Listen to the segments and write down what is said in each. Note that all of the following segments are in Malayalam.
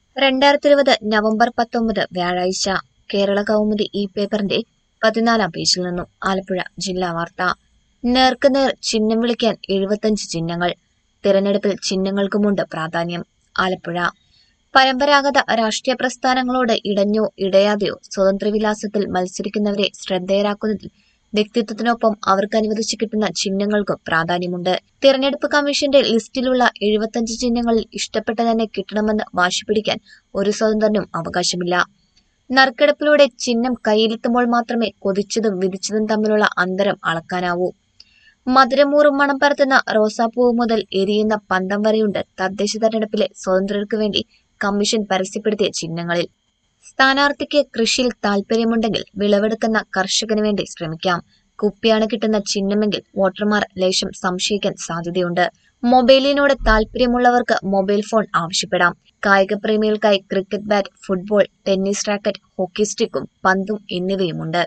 രണ്ടായിരത്തി ഇരുപത് നവംബർ പത്തൊമ്പത് വ്യാഴാഴ്ച കേരള കൗമുദി ഈ പേപ്പറിന്റെ പതിനാലാം പേജിൽ നിന്നും ആലപ്പുഴ ജില്ലാ വാർത്ത നേർക്കുനേർ ചിഹ്നം വിളിക്കാൻ എഴുപത്തഞ്ച് ചിഹ്നങ്ങൾ തിരഞ്ഞെടുപ്പിൽ ചിഹ്നങ്ങൾക്കുമുണ്ട് പ്രാധാന്യം ആലപ്പുഴ പരമ്പരാഗത രാഷ്ട്രീയ പ്രസ്ഥാനങ്ങളോട് ഇടഞ്ഞോ ഇടയാതെയോ സ്വതന്ത്രവിലാസത്തിൽ മത്സരിക്കുന്നവരെ ശ്രദ്ധേയരാക്കുന്നതിൽ വ്യക്തിത്വത്തിനൊപ്പം അവർക്ക് അനുവദിച്ചു കിട്ടുന്ന ചിഹ്നങ്ങൾക്കും പ്രാധാന്യമുണ്ട് തിരഞ്ഞെടുപ്പ് കമ്മീഷന്റെ ലിസ്റ്റിലുള്ള എഴുപത്തഞ്ച് ചിഹ്നങ്ങളിൽ ഇഷ്ടപ്പെട്ട തന്നെ കിട്ടണമെന്ന് വാശി പിടിക്കാൻ ഒരു സ്വതന്ത്രനും അവകാശമില്ല നറുക്കെടുപ്പിലൂടെ ചിഹ്നം കയ്യിലെത്തുമ്പോൾ മാത്രമേ കൊതിച്ചതും വിധിച്ചതും തമ്മിലുള്ള അന്തരം അളക്കാനാവൂ മധുരമൂറും മണം പരത്തുന്ന റോസാപ്പൂവ് മുതൽ എരിയുന്ന പന്തം വരെയുണ്ട് തദ്ദേശ തെരഞ്ഞെടുപ്പിലെ സ്വതന്ത്രർക്ക് വേണ്ടി കമ്മീഷൻ പരസ്യപ്പെടുത്തിയ ചിഹ്നങ്ങളിൽ സ്ഥാനാർത്ഥിക്ക് കൃഷിയിൽ താൽപ്പര്യമുണ്ടെങ്കിൽ വിളവെടുക്കുന്ന കർഷകന് വേണ്ടി ശ്രമിക്കാം കുപ്പിയാണ് കിട്ടുന്ന ചിഹ്നമെങ്കിൽ വോട്ടർമാർ ലേശം സംശയിക്കാൻ സാധ്യതയുണ്ട് മൊബൈലിനോട് താൽപ്പര്യമുള്ളവർക്ക് മൊബൈൽ ഫോൺ ആവശ്യപ്പെടാം കായിക പ്രേമികൾക്കായി cricket bat football tennis racket hockey സ്റ്റിക്കും പന്തും എന്നിവയുമുണ്ട്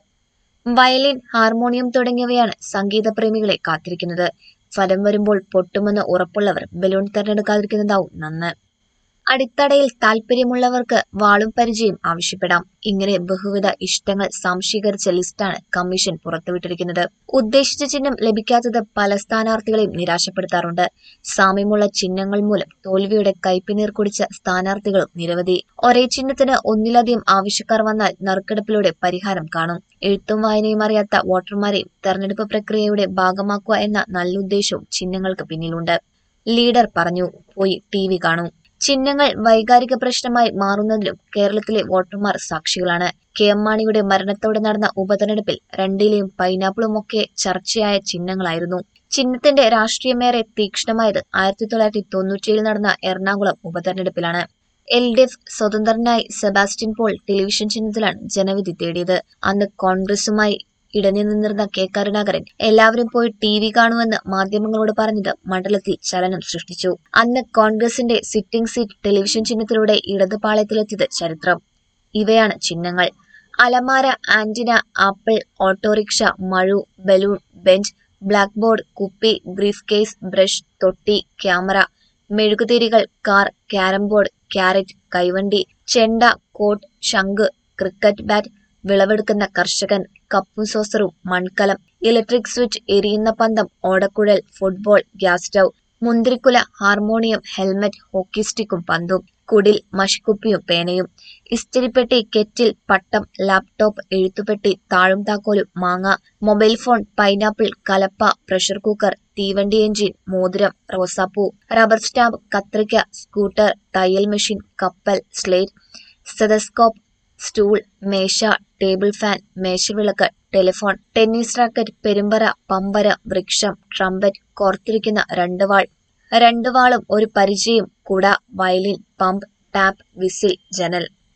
വയലിൻ ഹാർമോണിയം തുടങ്ങിയവയാണ് സംഗീത പ്രേമികളെ കാത്തിരിക്കുന്നത് ഫലം വരുമ്പോൾ പൊട്ടുമെന്ന് ഉറപ്പുള്ളവർ ബലൂൺ തെരഞ്ഞെടുക്കാതിരിക്കുന്നതാവും നന്ന് അടിത്തടയിൽ താല്പര്യമുള്ളവർക്ക് വാളും പരിചയം ആവശ്യപ്പെടാം ഇങ്ങനെ ബഹുവിധ ഇഷ്ടങ്ങൾ സംശീകരിച്ച ലിസ്റ്റാണ് കമ്മീഷൻ പുറത്തുവിട്ടിരിക്കുന്നത് ഉദ്ദേശിച്ച ചിഹ്നം ലഭിക്കാത്തത് പല സ്ഥാനാർത്ഥികളെയും നിരാശപ്പെടുത്താറുണ്ട് സാമ്യമുള്ള ചിഹ്നങ്ങൾ മൂലം തോൽവിയുടെ കൈപ്പിനീർ കുടിച്ച സ്ഥാനാർത്ഥികളും നിരവധി ഒരേ ചിഹ്നത്തിന് ഒന്നിലധികം ആവശ്യക്കാർ വന്നാൽ നറുക്കെടുപ്പിലൂടെ പരിഹാരം കാണും എഴുത്തും വായനയും അറിയാത്ത വോട്ടർമാരെയും തെരഞ്ഞെടുപ്പ് പ്രക്രിയയുടെ ഭാഗമാക്കുക എന്ന നല്ല ഉദ്ദേശവും ചിഹ്നങ്ങൾക്ക് പിന്നിലുണ്ട് ലീഡർ പറഞ്ഞു പോയി ടി വി കാണൂ ചിഹ്നങ്ങൾ വൈകാരിക പ്രശ്നമായി മാറുന്നതിലും കേരളത്തിലെ വോട്ടർമാർ സാക്ഷികളാണ് കെ എം മാണിയുടെ മരണത്തോടെ നടന്ന ഉപതെരഞ്ഞെടുപ്പിൽ രണ്ടിലെയും പൈനാപ്പിളും ഒക്കെ ചർച്ചയായ ചിഹ്നങ്ങളായിരുന്നു ചിഹ്നത്തിന്റെ രാഷ്ട്രീയമേറെ തീക്ഷ്ണമായത് ആയിരത്തി തൊള്ളായിരത്തി തൊണ്ണൂറ്റിയേഴിൽ നടന്ന എറണാകുളം ഉപതെരഞ്ഞെടുപ്പിലാണ് എൽ ഡി എഫ് സ്വതന്ത്രനായി സെബാസ്റ്റ്യൻ പോൾ ടെലിവിഷൻ ചിഹ്നത്തിലാണ് ജനവിധി തേടിയത് അന്ന് കോൺഗ്രസുമായി ഇടഞ്ഞു നിന്നിരുന്ന കെ കരുണാകരൻ എല്ലാവരും പോയി ടി വി കാണുമെന്ന് മാധ്യമങ്ങളോട് പറഞ്ഞത് മണ്ഡലത്തിൽ ചലനം സൃഷ്ടിച്ചു അന്ന് കോൺഗ്രസിന്റെ സിറ്റിംഗ് സീറ്റ് ടെലിവിഷൻ ചിഹ്നത്തിലൂടെ ഇടത് പാളയത്തിലെത്തിയത് ചരിത്രം ഇവയാണ് ചിഹ്നങ്ങൾ അലമാര ആന്റിന ആപ്പിൾ ഓട്ടോറിക്ഷ മഴു ബലൂൺ ബെഞ്ച് ബ്ലാക്ക് ബോർഡ് കുപ്പി ബ്രീഫ് കേസ് ബ്രഷ് തൊട്ടി ക്യാമറ മെഴുകുതിരികൾ കാർ ക്യാരം ബോർഡ് ക്യാരറ്റ് കൈവണ്ടി ചെണ്ട കോട്ട് ശംഖ് ക്രിക്കറ്റ് ബാറ്റ് വിളവെടുക്കുന്ന കർഷകൻ കപ്പും സോസറും മൺകലം ഇലക്ട്രിക് സ്വിച്ച് എരിയുന്ന പന്തം ഓടക്കുഴൽ ഫുട്ബോൾ ഗ്യാസ് സ്റ്റൗ മുന്തിരിക്കുല ഹാർമോണിയം ഹെൽമറ്റ് ഹോക്കി സ്റ്റിക്കും പന്തും കുടിൽ മഷിക്കുപ്പിയും പേനയും ഇസ്തിരിപ്പെട്ടി കെറ്റിൽ പട്ടം ലാപ്ടോപ്പ് എഴുത്തുപെട്ടി താഴും താക്കോലും മാങ്ങ മൊബൈൽ ഫോൺ പൈനാപ്പിൾ കലപ്പ പ്രഷർ കുക്കർ തീവണ്ടി എഞ്ചിൻ മോതിരം റോസാപ്പൂ റബ്ബർ സ്റ്റാമ്പ് കത്രിക സ്കൂട്ടർ തയ്യൽ മെഷീൻ കപ്പൽ സ്ലേറ്റ് സ്റ്റെതസ്കോപ്പ് സ്റ്റൂൾ മേശ ടേബിൾ ഫാൻ മേശവിളക്ക് ടെലിഫോൺ ടെന്നീസ് റാക്കറ്റ് പെരുമ്പറ പമ്പര വൃക്ഷം ട്രംപറ്റ് കോർത്തിരിക്കുന്ന രണ്ട് വാൾ രണ്ട് വാളും ഒരു പരിചയം കുട വയലിൻ പമ്പ് ടാപ്പ് വിസിൽ ജനൽ